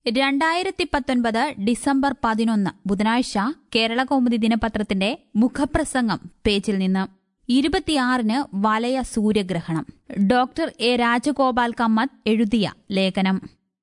രണ്ടായിരത്തി പത്തൊൻപത് ഡിസംബർ പതിനൊന്ന് ബുധനാഴ്ച കേരള കൗമുദി ദിനപത്രത്തിന്റെ മുഖപ്രസംഗം പേജിൽ നിന്ന് ഇരുപത്തിയാറിന് വലയ സൂര്യഗ്രഹണം ഡോക്ടർ എ രാജഗോപാൽ കമ്മത്ത് എഴുതിയ ലേഖനം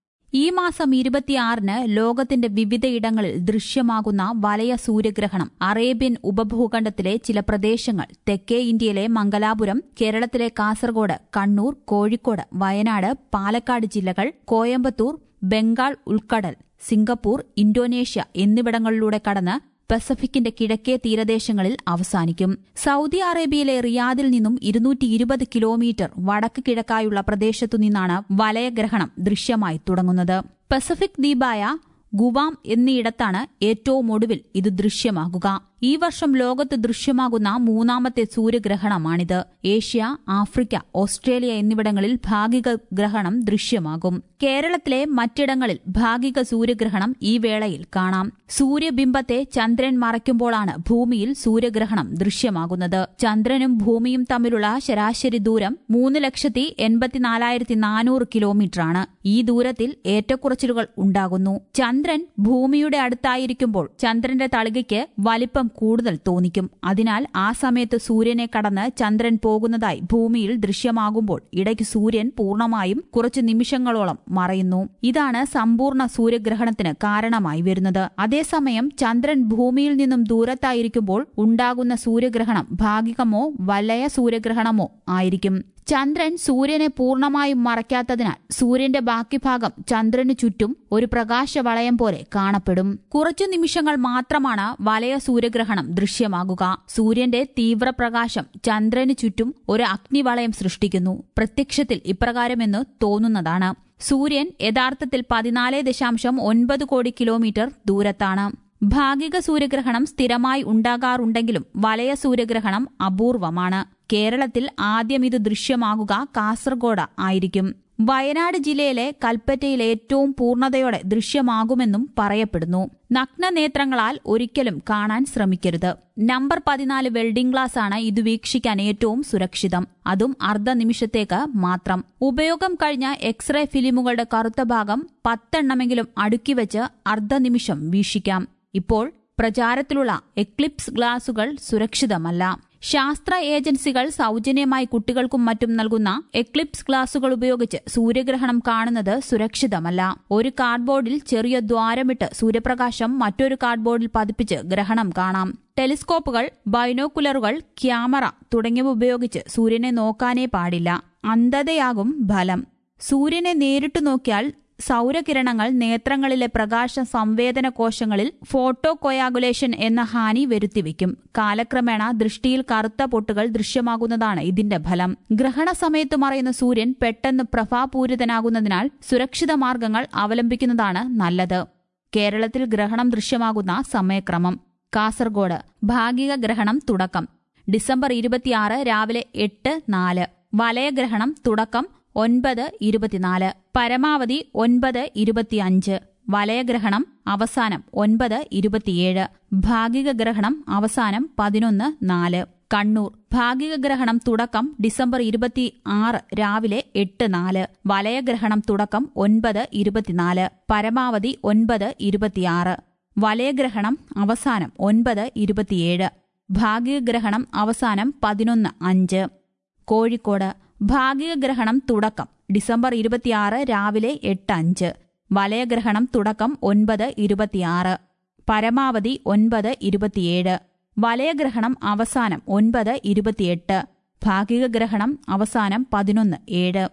ഈ മാസം ഇരുപത്തിയാറിന് ലോകത്തിന്റെ വിവിധയിടങ്ങളിൽ ദൃശ്യമാകുന്ന വലയ സൂര്യഗ്രഹണം അറേബ്യൻ ഉപഭൂഖണ്ഡത്തിലെ ചില പ്രദേശങ്ങൾ തെക്കേ ഇന്ത്യയിലെ മംഗലാപുരം കേരളത്തിലെ കാസർഗോഡ് കണ്ണൂർ കോഴിക്കോട് വയനാട് പാലക്കാട് ജില്ലകൾ കോയമ്പത്തൂർ ബംഗാൾ ഉൾക്കടൽ സിംഗപ്പൂർ ഇന്തോനേഷ്യ എന്നിവിടങ്ങളിലൂടെ കടന്ന് പസഫിക്കിന്റെ കിഴക്കേ തീരദേശങ്ങളിൽ അവസാനിക്കും സൗദി അറേബ്യയിലെ റിയാദിൽ നിന്നും ഇരുന്നൂറ്റി ഇരുപത് കിലോമീറ്റർ വടക്ക് കിഴക്കായുള്ള പ്രദേശത്തു നിന്നാണ് വലയഗ്രഹണം ദൃശ്യമായി തുടങ്ങുന്നത് പസഫിക് ദ്വീപായ ഗുവാം എന്നയിടത്താണ് ഏറ്റവും ഒടുവിൽ ഇത് ദൃശ്യമാകുക ഈ വർഷം ലോകത്ത് ദൃശ്യമാകുന്ന മൂന്നാമത്തെ സൂര്യഗ്രഹണമാണിത് ഏഷ്യ ആഫ്രിക്ക ഓസ്ട്രേലിയ എന്നിവിടങ്ങളിൽ ഭാഗിക ഗ്രഹണം ദൃശ്യമാകും കേരളത്തിലെ മറ്റിടങ്ങളിൽ ഭാഗിക സൂര്യഗ്രഹണം ഈ വേളയിൽ കാണാം സൂര്യബിംബത്തെ ചന്ദ്രൻ മറയ്ക്കുമ്പോഴാണ് ഭൂമിയിൽ സൂര്യഗ്രഹണം ദൃശ്യമാകുന്നത് ചന്ദ്രനും ഭൂമിയും തമ്മിലുള്ള ശരാശരി ദൂരം മൂന്ന് ലക്ഷത്തി എൺപത്തിനാലായിരത്തി നാനൂറ് കിലോമീറ്ററാണ് ഈ ദൂരത്തിൽ ഏറ്റക്കുറച്ചിലുകൾ ഉണ്ടാകുന്നു ചന്ദ്രൻ ഭൂമിയുടെ അടുത്തായിരിക്കുമ്പോൾ ചന്ദ്രന്റെ തളികയ്ക്ക് വലിപ്പം കൂടുതൽ തോന്നിക്കും അതിനാൽ ആ സമയത്ത് സൂര്യനെ കടന്ന് ചന്ദ്രൻ പോകുന്നതായി ഭൂമിയിൽ ദൃശ്യമാകുമ്പോൾ ഇടയ്ക്ക് സൂര്യൻ പൂർണ്ണമായും കുറച്ചു നിമിഷങ്ങളോളം മറയുന്നു ഇതാണ് സമ്പൂർണ്ണ സൂര്യഗ്രഹണത്തിന് കാരണമായി വരുന്നത് അതേസമയം ചന്ദ്രൻ ഭൂമിയിൽ നിന്നും ദൂരത്തായിരിക്കുമ്പോൾ ഉണ്ടാകുന്ന സൂര്യഗ്രഹണം ഭാഗികമോ വലയ സൂര്യഗ്രഹണമോ ആയിരിക്കും ചന്ദ്രൻ സൂര്യനെ പൂർണ്ണമായും മറയ്ക്കാത്തതിനാൽ സൂര്യന്റെ ബാക്കി ഭാഗം ചന്ദ്രന് ചുറ്റും ഒരു പ്രകാശവളയം പോലെ കാണപ്പെടും കുറച്ചു നിമിഷങ്ങൾ മാത്രമാണ് വലയ സൂര്യഗ്രഹണം ദൃശ്യമാകുക സൂര്യന്റെ തീവ്രപ്രകാശം ചന്ദ്രന് ചുറ്റും ഒരു അഗ്നിവളയം സൃഷ്ടിക്കുന്നു പ്രത്യക്ഷത്തിൽ ഇപ്രകാരമെന്ന് തോന്നുന്നതാണ് സൂര്യൻ യഥാർത്ഥത്തിൽ പതിനാല് ദശാംശം ഒൻപത് കോടി കിലോമീറ്റർ ദൂരത്താണ് ഭാഗിക സൂര്യഗ്രഹണം സ്ഥിരമായി ഉണ്ടാകാറുണ്ടെങ്കിലും വലയ സൂര്യഗ്രഹണം അപൂർവമാണ് കേരളത്തിൽ ആദ്യം ഇത് ദൃശ്യമാകുക കാസർഗോഡ് ആയിരിക്കും വയനാട് ജില്ലയിലെ കൽപ്പറ്റയിൽ ഏറ്റവും പൂർണ്ണതയോടെ ദൃശ്യമാകുമെന്നും പറയപ്പെടുന്നു നഗ്നനേത്രങ്ങളാൽ ഒരിക്കലും കാണാൻ ശ്രമിക്കരുത് നമ്പർ പതിനാല് വെൽഡിംഗ് ഗ്ലാസ് ആണ് ഇത് വീക്ഷിക്കാൻ ഏറ്റവും സുരക്ഷിതം അതും അർദ്ധനിമിഷത്തേക്ക് മാത്രം ഉപയോഗം കഴിഞ്ഞ എക്സ്റേ ഫിലിമുകളുടെ കറുത്ത ഭാഗം പത്തെണ്ണമെങ്കിലും അടുക്കിവെച്ച് അർദ്ധനിമിഷം വീക്ഷിക്കാം ഇപ്പോൾ പ്രചാരത്തിലുള്ള എക്ലിപ്സ് ഗ്ലാസുകൾ സുരക്ഷിതമല്ല ശാസ്ത്ര ഏജൻസികൾ സൗജന്യമായി കുട്ടികൾക്കും മറ്റും നൽകുന്ന എക്ലിപ്സ് ഗ്ലാസുകൾ ഉപയോഗിച്ച് സൂര്യഗ്രഹണം കാണുന്നത് സുരക്ഷിതമല്ല ഒരു കാർഡ്ബോർഡിൽ ചെറിയ ദ്വാരമിട്ട് സൂര്യപ്രകാശം മറ്റൊരു കാർഡ്ബോർഡിൽ പതിപ്പിച്ച് ഗ്രഹണം കാണാം ടെലിസ്കോപ്പുകൾ ബൈനോക്കുലറുകൾ ക്യാമറ തുടങ്ങിയവ ഉപയോഗിച്ച് സൂര്യനെ നോക്കാനേ പാടില്ല അന്ധതയാകും ഫലം സൂര്യനെ നേരിട്ടു നോക്കിയാൽ സൗരകിരണങ്ങൾ നേത്രങ്ങളിലെ പ്രകാശ സംവേദന കോശങ്ങളിൽ ഫോട്ടോ കൊയാഗുലേഷൻ എന്ന ഹാനി വരുത്തിവെക്കും കാലക്രമേണ ദൃഷ്ടിയിൽ കറുത്ത പൊട്ടുകൾ ദൃശ്യമാകുന്നതാണ് ഇതിന്റെ ഫലം ഗ്രഹണ സമയത്ത് മറയുന്ന സൂര്യൻ പെട്ടെന്ന് പ്രഭാപൂരിതനാകുന്നതിനാൽ സുരക്ഷിത മാർഗങ്ങൾ അവലംബിക്കുന്നതാണ് നല്ലത് കേരളത്തിൽ ഗ്രഹണം ദൃശ്യമാകുന്ന സമയക്രമം കാസർഗോഡ് ഭാഗിക ഗ്രഹണം തുടക്കം ഡിസംബർ ഇരുപത്തിയാറ് രാവിലെ എട്ട് നാല് വലയഗ്രഹണം തുടക്കം ഒൻപത് ഇരുപത്തിനാല് പരമാവധി ഒൻപത് ഇരുപത്തിയഞ്ച് വലയഗ്രഹണം അവസാനം ഒൻപത് ഇരുപത്തിയേഴ് ഭാഗിക ഗ്രഹണം അവസാനം പതിനൊന്ന് നാല് കണ്ണൂർ ഭാഗിക ഗ്രഹണം തുടക്കം ഡിസംബർ ഇരുപത്തി ആറ് രാവിലെ എട്ട് നാല് വലയഗ്രഹണം തുടക്കം ഒൻപത് ഇരുപത്തിനാല് പരമാവധി ഒൻപത് ഇരുപത്തിയാറ് വലയഗ്രഹണം അവസാനം ഒൻപത് ഇരുപത്തിയേഴ് ഭാഗിക ഗ്രഹണം അവസാനം പതിനൊന്ന് അഞ്ച് കോഴിക്കോട് ഭാഗിക ഗ്രഹണം തുടക്കം ഡിസംബർ ഇരുപത്തിയാറ് രാവിലെ എട്ട് അഞ്ച് വലയഗ്രഹണം തുടക്കം ഒൻപത് ഇരുപത്തിയാറ് പരമാവധി ഒൻപത് ഇരുപത്തിയേഴ് വലയഗ്രഹണം അവസാനം ഒൻപത് ഇരുപത്തിയെട്ട് ഭാഗിക ഗ്രഹണം അവസാനം പതിനൊന്ന് ഏഴ്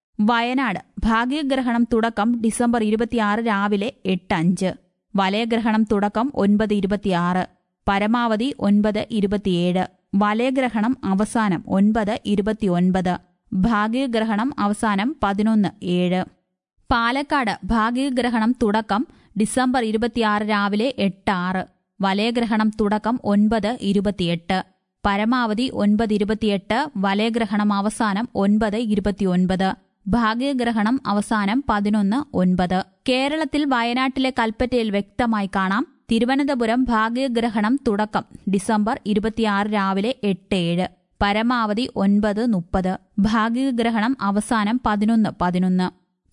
വയനാട് ഭാഗിക ഗ്രഹണം തുടക്കം ഡിസംബർ ഇരുപത്തിയാറ് രാവിലെ എട്ട് അഞ്ച് വലയഗ്രഹണം തുടക്കം ഒൻപത് ഇരുപത്തിയാറ് പരമാവധി ഒൻപത് ഇരുപത്തിയേഴ് വലയഗ്രഹണം അവസാനം ഒൻപത് ഇരുപത്തിയൊൻപത് ഭാഗിക ഗ്രഹണം അവസാനം പതിനൊന്ന് ഏഴ് പാലക്കാട് ഭാഗിക ഗ്രഹണം തുടക്കം ഡിസംബർ ഇരുപത്തിയാറ് രാവിലെ എട്ട് ആറ് വലയഗ്രഹണം തുടക്കം ഒൻപത് ഇരുപത്തിയെട്ട് പരമാവധി ഒൻപത് ഇരുപത്തിയെട്ട് വലയഗ്രഹണം അവസാനം ഒൻപത് ഇരുപത്തിയൊൻപത് ഭാഗിക ഗ്രഹണം അവസാനം പതിനൊന്ന് ഒൻപത് കേരളത്തിൽ വയനാട്ടിലെ കൽപ്പറ്റയിൽ വ്യക്തമായി കാണാം തിരുവനന്തപുരം ഭാഗിക ഗ്രഹണം തുടക്കം ഡിസംബർ ഇരുപത്തിയാറ് രാവിലെ എട്ട് ഏഴ് പരമാവധി ഒൻപത് മുപ്പത് ഭാഗിക ഗ്രഹണം അവസാനം പതിനൊന്ന് പതിനൊന്ന്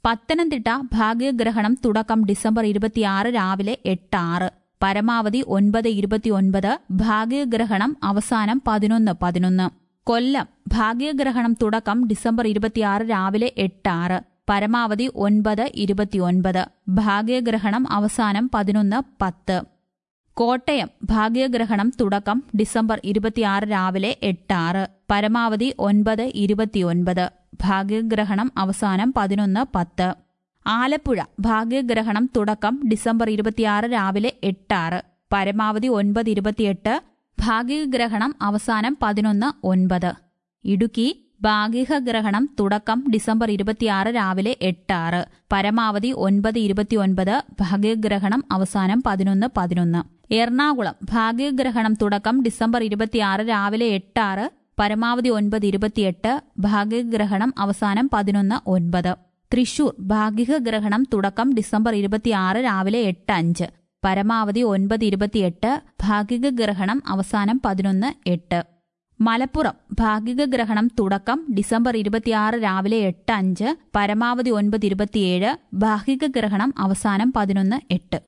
പത്തനംതിട്ട ഭാഗ്യഗ്രഹണം തുടക്കം ഡിസംബർ ഇരുപത്തിയാറ് രാവിലെ എട്ട് ആറ് പരമാവധി ഒൻപത് ഇരുപത്തിയൊൻപത് ഭാഗ്യഗ്രഹണം അവസാനം പതിനൊന്ന് പതിനൊന്ന് കൊല്ലം ഭാഗ്യഗ്രഹണം തുടക്കം ഡിസംബർ ഇരുപത്തിയാറ് രാവിലെ എട്ട് ആറ് പരമാവധി ഒൻപത് ഇരുപത്തിയൊൻപത് ഭാഗ്യഗ്രഹണം അവസാനം പതിനൊന്ന് പത്ത് കോട്ടയം ഭാഗ്യഗ്രഹണം തുടക്കം ഡിസംബർ ഇരുപത്തിയാറ് രാവിലെ എട്ട് ആറ് പരമാവധി ഒൻപത് ഇരുപത്തിയൊൻപത് ഭാഗ്യഗ്രഹണം അവസാനം പതിനൊന്ന് പത്ത് ആലപ്പുഴ ഭാഗ്യഗ്രഹണം തുടക്കം ഡിസംബർ ഇരുപത്തിയാറ് രാവിലെ എട്ട് ആറ് പരമാവധി ഒൻപത് ഇരുപത്തിയെട്ട് ഭാഗികഗ്രഹണം അവസാനം പതിനൊന്ന് ഒൻപത് ഇടുക്കി ഭാഗികഗ്രഹണം തുടക്കം ഡിസംബർ ഇരുപത്തിയാറ് രാവിലെ എട്ട് ആറ് പരമാവധി ഒൻപത് ഇരുപത്തിയൊൻപത് ഭാഗ്യഗ്രഹണം അവസാനം പതിനൊന്ന് പതിനൊന്ന് എറണാകുളം ഭാഗ്യഗ്രഹണം തുടക്കം ഡിസംബർ ഇരുപത്തിയാറ് രാവിലെ എട്ട് ആറ് പരമാവധി ഒൻപത് ഇരുപത്തിയെട്ട് ഭാഗ്യഗ്രഹണം അവസാനം പതിനൊന്ന് ഒൻപത് തൃശൂർ ഭാഗിക ഗ്രഹണം തുടക്കം ഡിസംബർ ഇരുപത്തിയാറ് രാവിലെ എട്ട് അഞ്ച് പരമാവധി ഒൻപത് ഇരുപത്തിയെട്ട് ഭാഗിക ഗ്രഹണം അവസാനം പതിനൊന്ന് എട്ട് മലപ്പുറം ഭാഗിക ഗ്രഹണം തുടക്കം ഡിസംബർ ഇരുപത്തിയാറ് രാവിലെ എട്ട് അഞ്ച് പരമാവധി ഒൻപത് ഇരുപത്തിയേഴ് ഭാഗിക ഗ്രഹണം അവസാനം പതിനൊന്ന് എട്ട്